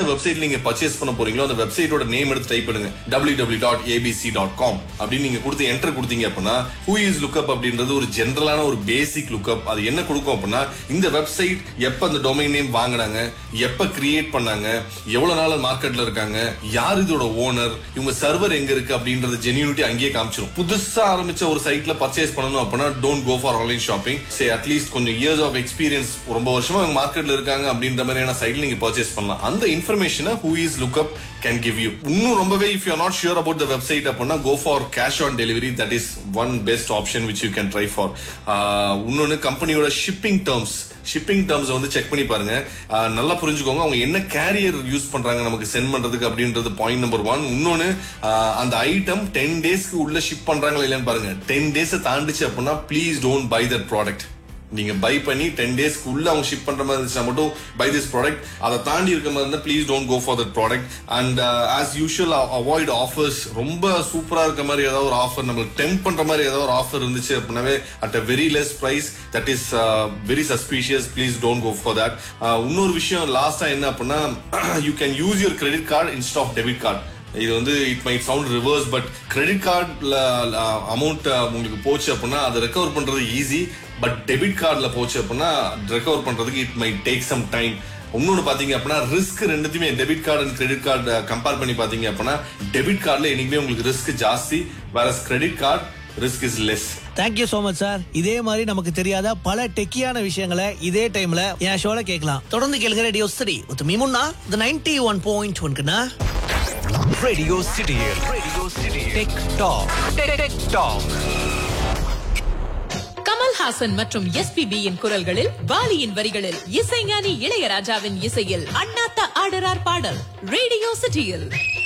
வெப்சைட்ல நீங்க பர்ச்சேஸ் பண்ண போறீங்களோ அந்த வெப்சைட்டோட நேம் எடுத்து டைப் பண்ணுங்க www.abc.com dot ABC dot com அப்படின்னு நீங்க கொடுத்து என்டர் கொடுத்தீங்க அப்படின்னா ஹூ இஸ் லுக்அப் அப்படின்றது ஒரு ஜென்ரலான ஒரு பேசிக் லுக்அப் அது என்ன கொடுக்கும் அப்படின்னா இந்த வெப்சைட் எப்ப அந்த டொமைன் நேம் வாங்கினாங்க எப்ப கிரியேட் பண்ணாங்க எவ்வளவு நாள் மார்க்கெட்ல இருக்காங்க யார் இதோட ஓனர் இவங்க சர்வர் எங்க இருக்கு அப்படின்றது ஜென்யூனிட்டி அங்கேயே காமிச்சிடும் புதுசா ஆரம்பிச்ச ஒரு சைட்ல பர்ச்சேஸ் பண்ணணும் அப்படின்னா don't go for online shopping say at least கொஞ்சம் இயர்ஸ் ஆஃப் எக்ஸ்பீரியன்ஸ் ரொம்ப வருஷமா அவங்க மார்க்கெட்ல இருக்காங்க அப்படின்ற மாதிரியான சைட்ல நீங்க பர்ச்சேஸ் பண்ணலாம் அந்த இன்ஃபர்மேஷனை who is look up can give you இன்னும் ரொம்பவே if you not sure about the website அப்படின்னா go for cash on delivery that is one best option which you can try for இன்னொன்னு கம்பெனியோட ஷிப்பிங் டேர்ம்ஸ் ஷிப்பிங் டேர்ம்ஸ் வந்து check பண்ணி பாருங்க ஆஹ் நல்லா புரிஞ்சுக்கோங்க அவங்க என்ன கேரியர் யூஸ் பண்றாங்க நமக்கு சென்ட் பண்றதுக்கு அப்படின்றது பாயிண்ட் நம்பர் ஒன் இன்னொன்னு ஆஹ் அந்த ஐட்டம் டென் டேஸ்க்கு உள்ள ஷிப் பண்றாங்களா இல்லையான்னு பாருங்க டென் டேஸ் தாண்டிச்சு அப்படின்னா please don't buy that product நீங்க பை பண்ணி டென் டேஸ்க்கு உள்ள அவங்க ஷிப் பண்ற மாதிரி இருந்துச்சுன்னா மட்டும் பை திஸ் ப்ராடக்ட் அதை தாண்டி இருக்க மாதிரி இருந்தா please don't go for that product and as usual avoid offers ரொம்ப சூப்பரா இருக்க மாதிரி ஏதாவது ஒரு ஆஃபர் நம்மளுக்கு டெம்ப் பண்ற மாதிரி ஏதாவது ஒரு ஆஃபர் இருந்துச்சு அப்படின்னாவே at a very less price that is very suspicious please don't go for that இன்னொரு விஷயம் லாஸ்டா என்ன அப்படின்னா you can use your credit card instead of debit card இது வந்து it might sound reverse but credit கார்டுல அமௌண்ட் உங்களுக்கு போச்சு அப்படின்னா அதை ரெக்கவர் பண்றது ஈஸி பட் டெபிட் கார்டுல போச்சு அப்படின்னா ரெக்கவர் பண்றதுக்கு it might take some time இன்னொன்னு பாத்தீங்க அப்படின்னா ரிஸ்க் ரெண்டுத்தையுமே debit card and credit card compare பண்ணி பாத்தீங்க அப்படின்னா டெபிட் கார்டுல என்னைக்குமே உங்களுக்கு ரிஸ்க் ஜாஸ்தி வேற credit card risk is less thank you so much sir இதே மாதிரி நமக்கு தெரியாத பல டெக்கியான விஷயங்களை இதே டைம்ல என் ஷோல கேட்கலாம் தொடர்ந்து கேளுங்க ரேடியோ சரி வித் மீமுன்னா த நைன்டி ஒன் பாயிண்ட் ஒன்க்குண்ணா Radio City. Radio City. Tech Talk. Tech Talk. Kamal Haasan மற்றும் எஸ்பிபியின் குரல்களில் வாலியின் வரிகளில் இசைஞானி இளையராஜாவின் இசையில் அண்ணாத்த ஆடரார் பாடல் ரேடியோ சிட்டியில்